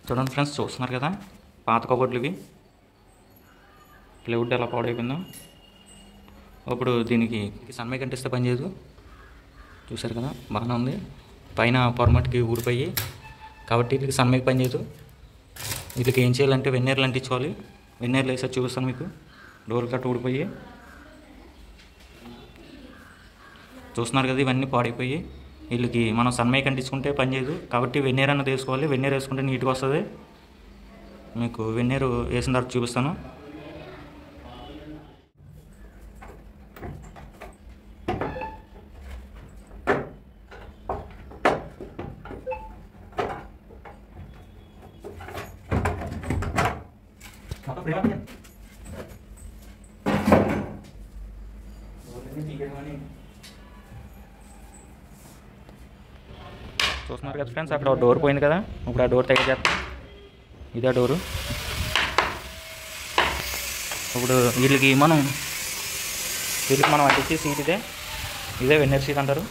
చూడండి ఫ్రెండ్స్ చూస్తున్నారు కదా పాత కబోర్డ్లు ఇవి ప్లైవుడ్ ఎలా పాడైపోయిందో ఇప్పుడు దీనికి సన్మై కంటిస్తే పనిచేయదు చూసారు కదా బాగానే ఉంది పైన పొరమటికి ఊడిపోయి కాబట్టి వీటికి సన్మైకి పనిచేయదు వీటికి ఏం చేయాలంటే వెన్నీర్లు అంటించుకోవాలి వెన్నీర్లు వేసారి చూపిస్తాను మీకు డోర్ కట్ ఊడిపోయి చూస్తున్నారు కదా ఇవన్నీ పాడైపోయి వీళ్ళకి మనం సన్మైక్ అంటించుకుంటే పని చేయదు కాబట్టి వెన్నీర్ అన్నది వేసుకోవాలి వెన్నీర్ వేసుకుంటే నీట్గా వస్తుంది మీకు వెన్నీరు వేసిన తర్వాత చూపిస్తాను చూస్తున్నారు కదా ఫ్రెండ్స్ అక్కడ డోర్ పోయింది కదా ఇప్పుడు ఆ డోర్ తెగ చేస్తాం ఇదే డోరు ఇప్పుడు వీళ్ళకి మనం వీళ్ళకి మనం అంటించే సీట్ ఇదే ఇదే వెన్నెర్ సీట్ అంటారు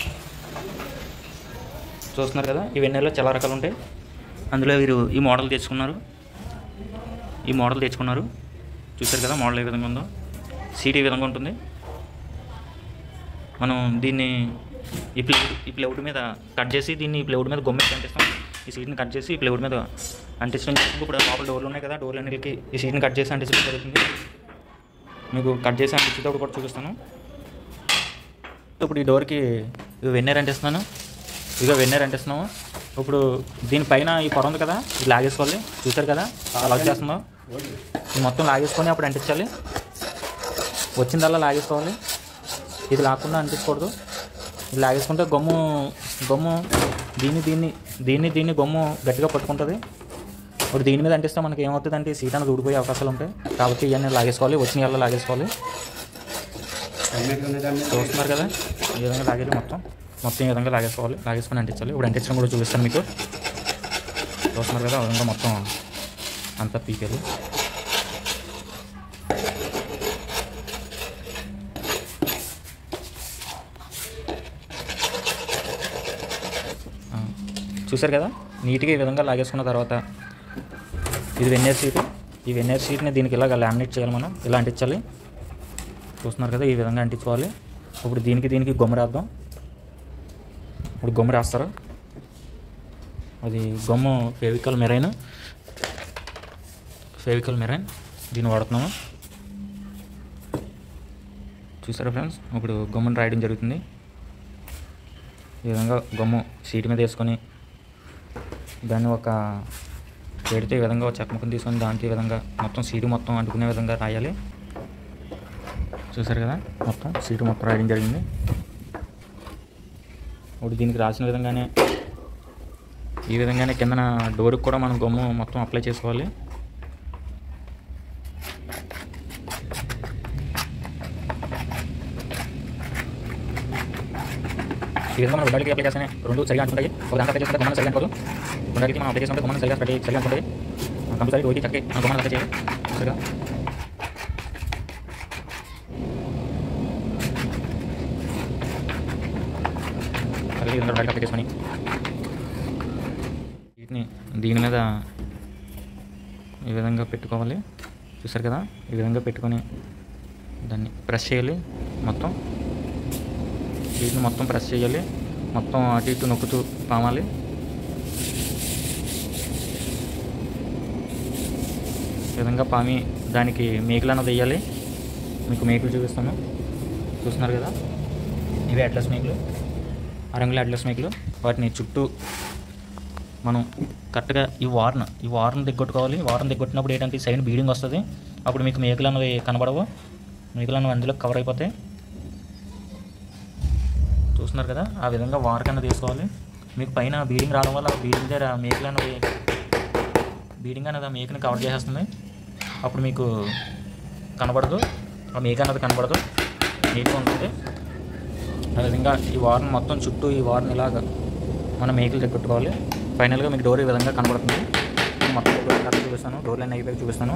చూస్తున్నారు కదా ఈ వెన్నెర్లో చాలా రకాలు ఉంటాయి అందులో వీరు ఈ మోడల్ తెచ్చుకున్నారు ఈ మోడల్ తెచ్చుకున్నారు చూసారు కదా మోడల్ ఏ విధంగా ఉందో సీట్ ఈ విధంగా ఉంటుంది మనం దీన్ని ఈ ప్లేవుడ్ ఈ ప్లేవుడ్ మీద కట్ చేసి దీన్ని ఈ ప్లేవుడ్ మీద గొమ్మె అంటిస్తాం ఈ సీట్ని కట్ చేసి ఈ ప్లేవుడ్ మీద అంటించడం జరుగుతుంది ఇప్పుడు లోపల డోర్లు ఉన్నాయి కదా డోర్లు అన్నిటికి ఈ సీట్ని కట్ చేసి అంటించడం జరుగుతుంది మీకు కట్ చేసి అంటించేటప్పుడు కూడా చూపిస్తాను ఇప్పుడు ఈ డోర్కి ఇవి వెన్నెర్ అంటిస్తున్నాను ఇదిగో వెన్నెర్ అంటిస్తున్నాము ఇప్పుడు దీనిపైన ఈ పొర ఉంది కదా ఇది లాగేసుకోవాలి చూసారు కదా అలా వచ్చేస్తుందో ఇది మొత్తం లాగేసుకొని అప్పుడు అంటించాలి వచ్చిందల్లా లాగేసుకోవాలి ఇది లాక్కుండా అంటించకూడదు ఇది లాగేసుకుంటే గమ్ము గమ్ము దీన్ని దీన్ని దీన్ని దీన్ని గమ్ము గట్టిగా పట్టుకుంటుంది ఇప్పుడు దీని మీద అంటిస్తే మనకి ఏమవుతుంది అంటే సీట్ అనేది ఊడిపోయే అవకాశాలు ఉంటాయి కాబట్టి ఇవన్నీ లాగేసుకోవాలి వచ్చిన ఎలా లాగేసుకోవాలి చూస్తున్నారు కదా ఈ విధంగా లాగేది మొత్తం మొత్తం ఈ విధంగా లాగేసుకోవాలి లాగేసుకొని అంటించాలి ఇప్పుడు అంటించడం కూడా చూపిస్తాను మీకు చూస్తున్నారు కదా ఆ విధంగా మొత్తం అంతా పీకేది ఆ, చూశారు కదా నీట్గా ఈ విధంగా లాగేసుకున్న తర్వాత ఇది వెన్నెర్ షీట్ ఈ వెన్నెర్ షీట్ని దీనికి ఇలాగ లామినేట్ చేయాలి మనం ఇలా అంటించాలి చూస్తున్నారు కదా ఈ విధంగా అంటించుకోవాలి ఇప్పుడు దీనికి దీనికి గొమ్మ రాద్దాం ఇప్పుడు గొమ్మ రాస్తారు అది గొమ్మ ఫెవికల్ మెరైన్ ఫెవికల్ మెరైన్ దీన్ని వాడుతున్నాము చూసారా ఫ్రెండ్స్ ఇప్పుడు గొమ్మను రాయడం జరుగుతుంది ఈ విధంగా గమ్ము సీట్ మీద వేసుకొని దాన్ని ఒక పెడితే ఈ విధంగా ఒక చెక్క ముక్కను తీసుకొని దాంట్లో ఈ విధంగా మొత్తం సీటు మొత్తం అంటుకునే విధంగా రాయాలి చూసారు కదా మొత్తం సీటు మొత్తం రాయడం జరిగింది ఇప్పుడు దీనికి రాసిన విధంగానే ఈ విధంగానే కిందన డోర్కి కూడా మనం గమ్ము మొత్తం అప్లై చేసుకోవాలి ఈ విధంగా మనం రెండాలకి అప్లై చేస్తేనే రెండు సరిగా అంటుంటాయి ఒక దాంట్లో అప్లై చేస్తే గమనం సరిగా అనుకోదు రెండాలకి మనం అప్లై చేసుకుంటే గమనం సరిగా సరి సరిగా అనుకుంటుంది కంపల్సరీ రోజుకి చక్కగా మనం గమనం అప్లై చేయాలి సరిగా అలాగే ఈ విధంగా రెండాలకి అప్లై చేసుకొని వీటిని దీని మీద ఈ విధంగా పెట్టుకోవాలి చూసారు కదా ఈ విధంగా పెట్టుకొని దాన్ని ప్రెస్ చేయాలి మొత్తం వీటిని మొత్తం ప్రెస్ చేయాలి మొత్తం అటు ఇటు నొక్కుతూ పామాలి ఈ విధంగా పామి దానికి మేకులు అన్నది వేయాలి మీకు మేకులు చూపిస్తాను చూస్తున్నారు కదా ఇవి అడ్లస్ మేకులు ఆ రంగుల అడ్లస్ మేకులు వాటిని చుట్టూ మనం కరెక్ట్గా ఈ వార్న్ ఈ వార్న్ దిగ్గొట్టుకోవాలి వార్న్ దిగ్గొట్టినప్పుడు ఏంటంటే ఈ సైడ్ బీడింగ్ వస్తుంది అప్పుడు మీకు మేకులు అన్నవి కనబడవు మేకులు అన్నవి అందులో కవర్ అయిపోతాయి చూస్తున్నారు కదా ఆ విధంగా వార్ కన్నా తీసుకోవాలి మీకు పైన బీడింగ్ రావడం వల్ల బీడింగ్ దగ్గర మేకులు అనేది బీడింగ్ అనేది ఆ మేకని కవర్ చేసేస్తుంది అప్పుడు మీకు కనబడదు ఆ మేక అనేది కనబడదు నీట్గా ఉంటుంది ఆ విధంగా ఈ వార్న్ మొత్తం చుట్టూ ఈ వార్న్ ఇలాగ మన మేకలు దగ్గట్టుకోవాలి ఫైనల్గా మీకు డోర్ ఈ విధంగా కనబడుతుంది నేను మొత్తం డోర్ కరెక్ట్ చూపిస్తాను డోర్లు అన్నీ అయిపోయి చూపిస్తాను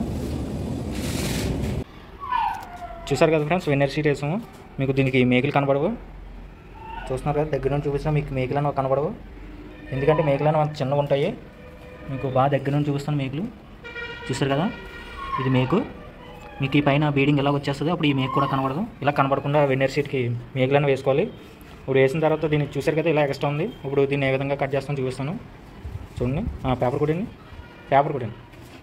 చూసారు కదా ఫ్రెండ్స్ వెన్నర్ సీట్ వేసాము మీకు దీనికి మేకలు కనబడవు చూస్తున్నారు కదా దగ్గర నుంచి చూపిస్తున్నా మీకు మేకలు అనేవి కనబడవు ఎందుకంటే మేకలు అనేవి అంత చిన్నగా ఉంటాయి మీకు బాగా దగ్గర నుంచి చూపిస్తాను మేకులు చూసారు కదా ఇది మేకు మీకు ఈ పైన బీడింగ్ ఎలా వచ్చేస్తుంది అప్పుడు ఈ మేకు కూడా కనబడదు ఇలా కనబడకుండా వెన్నెర్ షీట్కి మేకులను వేసుకోవాలి ఇప్పుడు వేసిన తర్వాత దీన్ని చూసారు కదా ఇలా ఎక్స్ట్రా ఉంది ఇప్పుడు దీన్ని ఏ విధంగా కట్ చేస్తాను చూపిస్తాను చూడండి ఆ, పేపర్ కొట్టండి పేపర్ కొట్టండి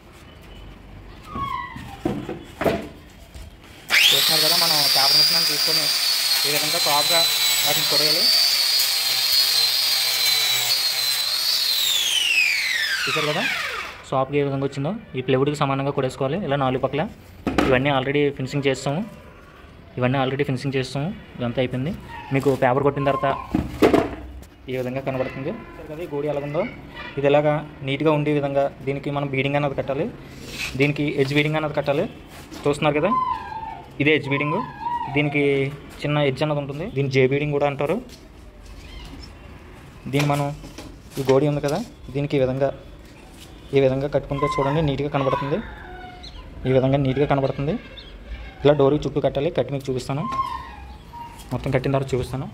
చూస్తున్నారు కదా మనం పేపర్ మిషన్ తీసుకొని ఈ విధంగా ప్రాప్గా వాటిని కొట్టేయాలి చూసారు కదా షాప్కి ఏ విధంగా వచ్చిందో ఈ ప్లైవుడ్కి సమానంగా కొడేసుకోవాలి ఇలా నాలుగు పక్కల ఇవన్నీ ఆల్రెడీ ఫినిషింగ్ చేస్తాము ఇవన్నీ ఆల్రెడీ ఫినిషింగ్ చేస్తాము ఇదంతా అయిపోయింది మీకు పేపర్ కొట్టిన తర్వాత ఈ విధంగా కనబడుతుంది చూసారు కదా ఈ గోడి ఎలాగుందో ఇది ఎలాగా నీట్గా ఉండే విధంగా దీనికి మనం బీడింగ్ అన్నది కట్టాలి దీనికి ఎడ్జ్ బీడింగ్ అన్నది కట్టాలి చూస్తున్నారు కదా ఇదే ఎడ్జ్ బీడింగ్ దీనికి చిన్న ఎడ్జ్ అన్నది ఉంటుంది దీని జే బీడింగ్ కూడా అంటారు దీన్ని మనం ఈ గోడి ఉంది కదా దీనికి ఈ విధంగా ఈ విధంగా కట్టుకుంటే చూడండి నీట్గా కనబడుతుంది ఈ విధంగా నీట్గా కనబడుతుంది ఇలా డోర్కి చుట్టూ కట్టాలి కట్టి మీకు చూపిస్తాను మొత్తం కట్టిన తర్వాత చూపిస్తాను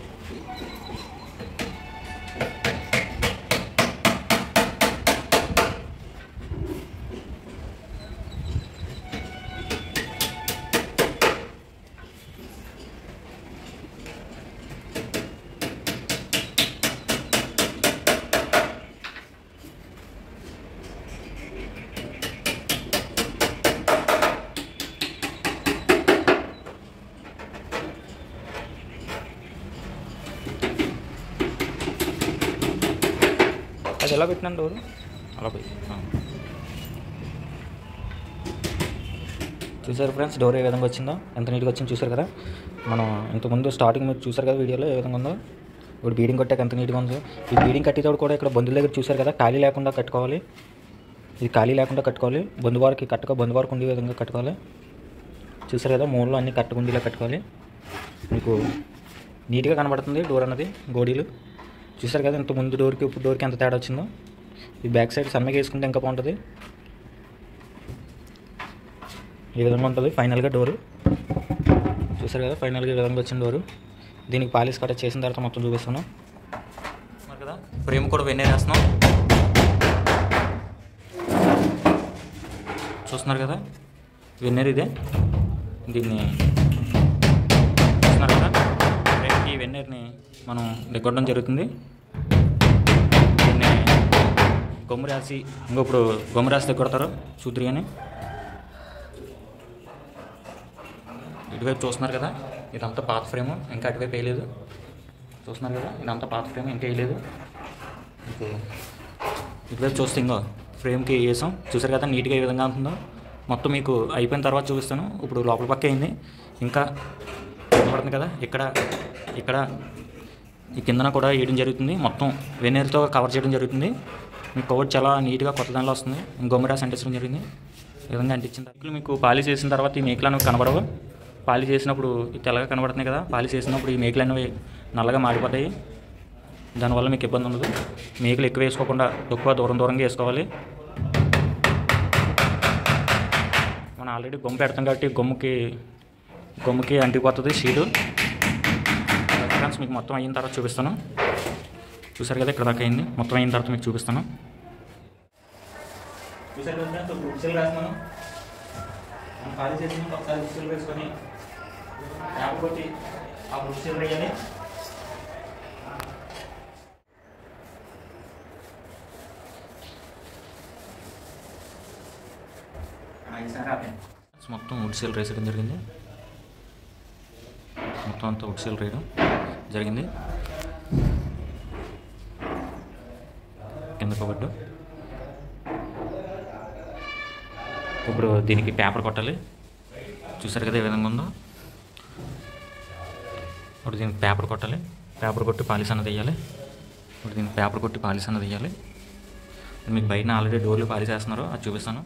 అది ఎలా పెట్టినాను డోరు అలా పోయి ఆ. చూసారు ఫ్రెండ్స్ డోర్ ఏ విధంగా వచ్చిందో ఎంత నీట్గా వచ్చిందో చూసారు కదా మనం ఇంతకుముందు స్టార్టింగ్ మీరు చూసారు కదా వీడియోలో ఏ విధంగా ఉందో ఇప్పుడు బీడింగ్ కొట్టాక ఎంత నీట్గా ఉందో ఈ బీడింగ్ కట్టేటప్పుడు కూడా ఇక్కడ బంధువుల దగ్గర చూసారు కదా ఖాళీ లేకుండా కట్టుకోవాలి ఇది ఖాళీ లేకుండా కట్టుకోవాలి బంధువారికి కట్టుకో బంధువారికి ఉండే విధంగా కట్టుకోవాలి చూసారు కదా మూలలో అన్ని కట్టుకుండీలా కట్టుకోవాలి మీకు నీట్గా కనబడుతుంది డోర్ అన్నది గోడీలు చూసారు కదా ఇంత ముందు డోర్కి ఇప్పుడు డోర్కి ఎంత తేడా వచ్చిందో ఈ బ్యాక్ సైడ్ సన్నగా వేసుకుంటే ఇంకా బాగుంటుంది ఈ విధంగా ఉంటుంది ఫైనల్గా డోరు చూసారు కదా ఫైనల్గా ఈ విధంగా వచ్చిన డోరు దీనికి పాలిష్ కట్ట చేసిన తర్వాత మొత్తం చూపిస్తున్నాం మరి కదా ఫ్రేమ్ కూడా వెన్నెర్ వేస్తున్నాం చూస్తున్నారు కదా వెన్నెర్ ఇదే దీన్ని చూస్తున్నారు కదా ఫ్రేమ్కి వెన్నెర్ని మనం దిగొట్టడం జరుగుతుంది దీన్ని గొమ్ము రాసి ఇంకో ఇప్పుడు గొమ్ము రాసి దిగొడతారు చూద్దరు అని ఇటువైపు చూస్తున్నారు కదా ఇదంతా పాత ఫ్రేమ్ ఇంకా అటువైపు వేయలేదు చూస్తున్నారు కదా ఇదంతా పాత ఫ్రేమ్ ఇంకా వేయలేదు మీకు ఇటువైపు చూస్తే ఇంకో ఫ్రేమ్కి వేసాం చూసారు కదా నీట్గా ఏ విధంగా ఉంటుందో మొత్తం మీకు అయిపోయిన తర్వాత చూపిస్తాను ఇప్పుడు లోపల పక్క అయింది ఇంకా కనబడుతుంది కదా ఇక్కడ ఇక్కడ ఈ కిందన కూడా వేయడం జరుగుతుంది మొత్తం వెన్నెలతో కవర్ చేయడం జరుగుతుంది మీ కవర్ చాలా నీట్గా కొత్త దానిలో వస్తుంది గొమ్మరాస్ అంటించడం జరిగింది ఈ విధంగా అంటించిన తర్వాత మీకు పాలిష్ చేసిన తర్వాత ఈ మేకలు అనేవి కనబడవు పాలిష్ చేసినప్పుడు ఈ తెల్లగా కనబడుతున్నాయి కదా పాలిష్ చేసినప్పుడు ఈ మేకలు అనేవి నల్లగా మాడిపోతాయి దానివల్ల మీకు ఇబ్బంది ఉండదు మేకలు ఎక్కువ వేసుకోకుండా తక్కువ దూరం దూరంగా వేసుకోవాలి మనం ఆల్రెడీ గొమ్ము పెడతాం కాబట్టి గొమ్ముకి గొమ్ముకి అంటిపోతుంది షీటు ఫ్రెండ్స్ మీకు మొత్తం అయిన తర్వాత చూపిస్తాను చూసారు కదా ఇక్కడ దాకా అయింది మొత్తం అయిన తర్వాత మీకు చూపిస్తాను చూసారు కదా ఫ్రెండ్స్ ఇప్పుడు ఉక్సెల్ రాస్తున్నాను మనం ఖాళీ చేసిన ఒకసారి ఉక్సెల్ వేసుకొని ట్యాప్ కొట్టి ఆ ఉక్సెల్ వేయాలి మొత్తం ఉడ్సీల్ వేసడం జరిగింది మొత్తం అంతా ఉడ్సీల్ వేయడం జరిగింది కింద కబడ్డు ఇప్పుడు దీనికి పేపర్ కొట్టాలి చూసారు కదా ఏ విధంగా ఉందో ఇప్పుడు దీనికి పేపర్ కొట్టాలి పేపర్ కొట్టి పాలిస్ అన్నది వేయాలి ఇప్పుడు దీనికి పేపర్ కొట్టి పాలిస్ అన్నది వేయాలి మీకు బయట ఆల్రెడీ డోర్లు పాలిస్ వేస్తున్నారు అది చూపిస్తాను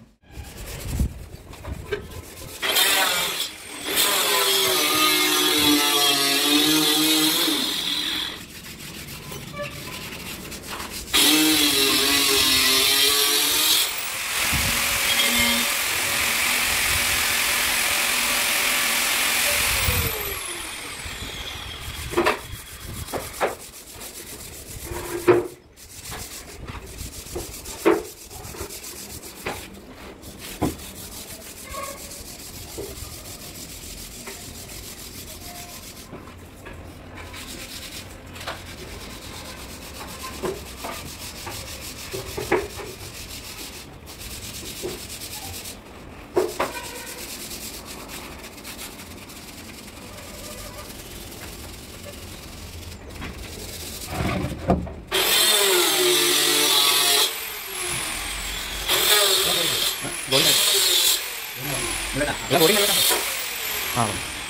ఇలా కోటింగ్ వెళ్ళకండి ఆ.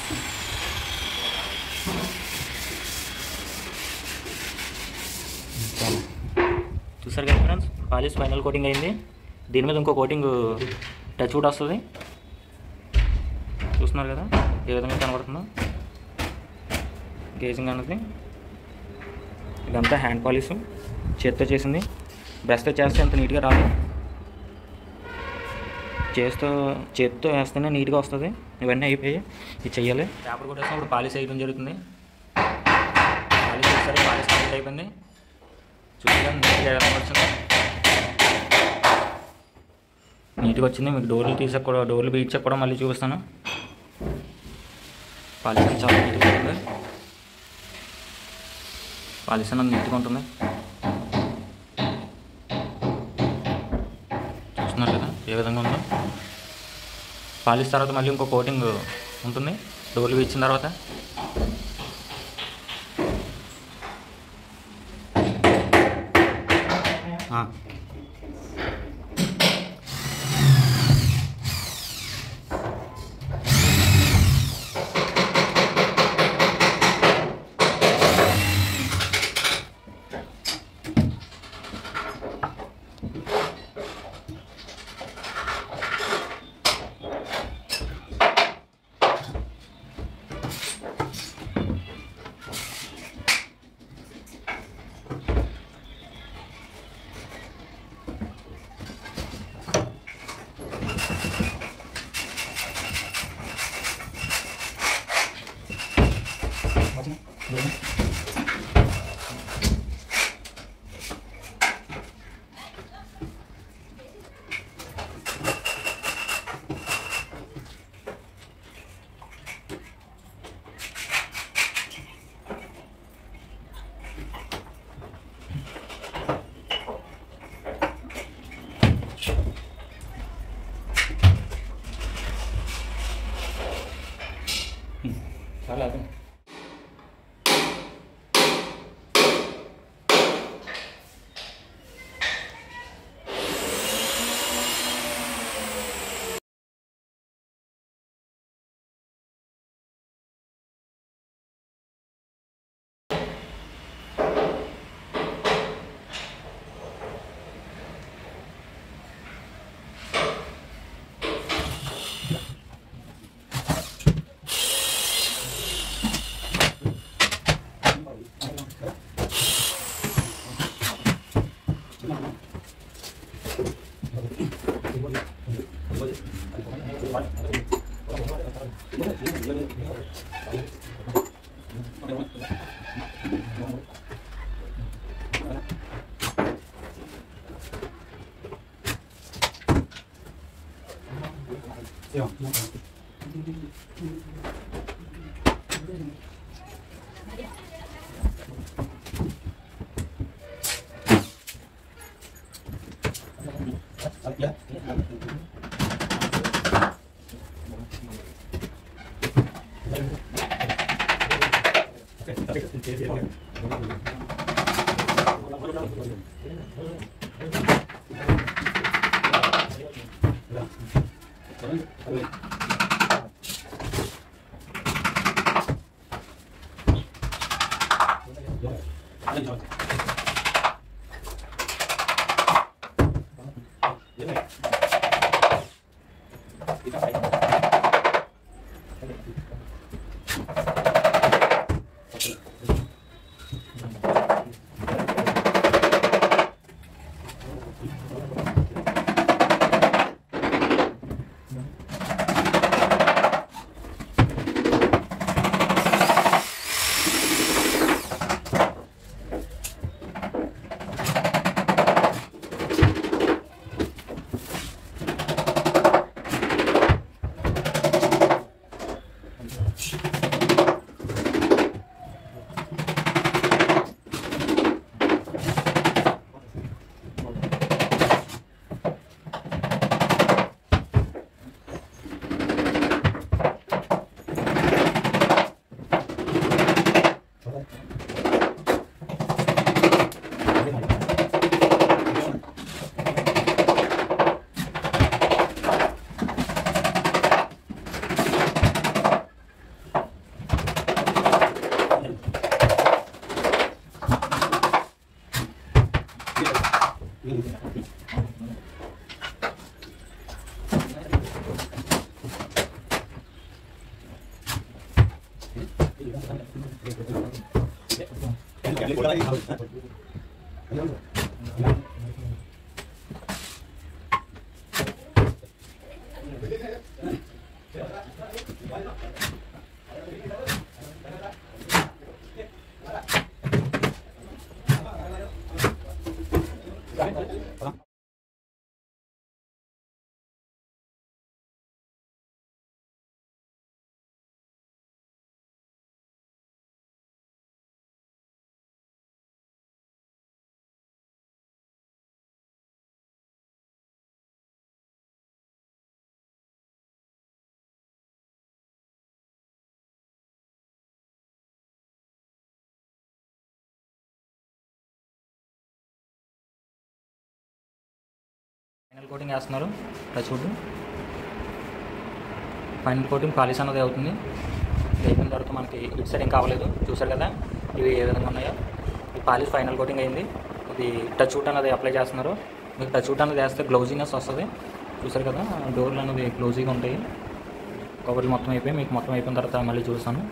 చాలా. చూసారు కదా ఫ్రెండ్స్ పాలిష్ ఫైనల్ కోటింగ్ అయింది దీని మీద ఇంకో కోటింగ్ టచ్ కూడా వస్తుంది చూస్తున్నారు కదా ఏ విధంగా కనబడుతుందో గేజింగ్ అన్నది ఇదంతా హ్యాండ్ పాలిష్ చేత్తో చేసింది బ్రష్తో చేస్తే అంత నీట్గా రాదు చేస్తూ చేత్తో వేస్తేనే నీట్గా వస్తుంది ఇవన్నీ అయిపోయి ఇది చెయ్యాలి పేపర్ కూడా ఇప్పుడు పాలిష్ వేయడం జరుగుతుంది పాలిష్ చేస్తారు పాలిష్ కంప్లీట్ అయిపోయింది చూసారా నీట్గా ఎలా వచ్చింది నీట్గా వచ్చింది మీకు డోర్లు తీసాక కూడా డోర్లు బీచాక కూడా మళ్ళీ చూపిస్తాను పాలిష్ అనేది చాలా నీట్గా ఉంటుంది పాలిష్ అనేది నీట్గా ఉంటుంది చూస్తున్నారు కదా ఏ విధంగా ఉందో పాలిష్ తర్వాత మళ్ళీ ఇంకో కోటింగ్ ఉంటుంది డోర్లు ఇచ్చిన తర్వాత ఆ. చాలా అదే ఫైనల్ కోటింగ్ వేస్తున్నారు అది చూడు ఫైనల్ కోటింగ్ పాలిష్ అన్నది అవుతుంది ఇది అయిపోయిన తర్వాత మనకి ఇటు సైడ్ ఏం కావలేదు చూసారు కదా ఇవి ఏ విధంగా ఉన్నాయో ఈ పాలిష్ ఫైనల్ కోటింగ్ అయింది ఇది టచ్ అవుట్ అన్నది అప్లై చేస్తున్నారు మీకు టచ్ అవుట్ అన్నది వేస్తే గ్లౌజీనెస్ వస్తుంది చూసారు కదా డోర్లు అన్నది క్లోజీగా ఉంటాయి కవర్లు మొత్తం అయిపోయి మీకు మొత్తం అయిపోయిన తర్వాత మళ్ళీ చూస్తాను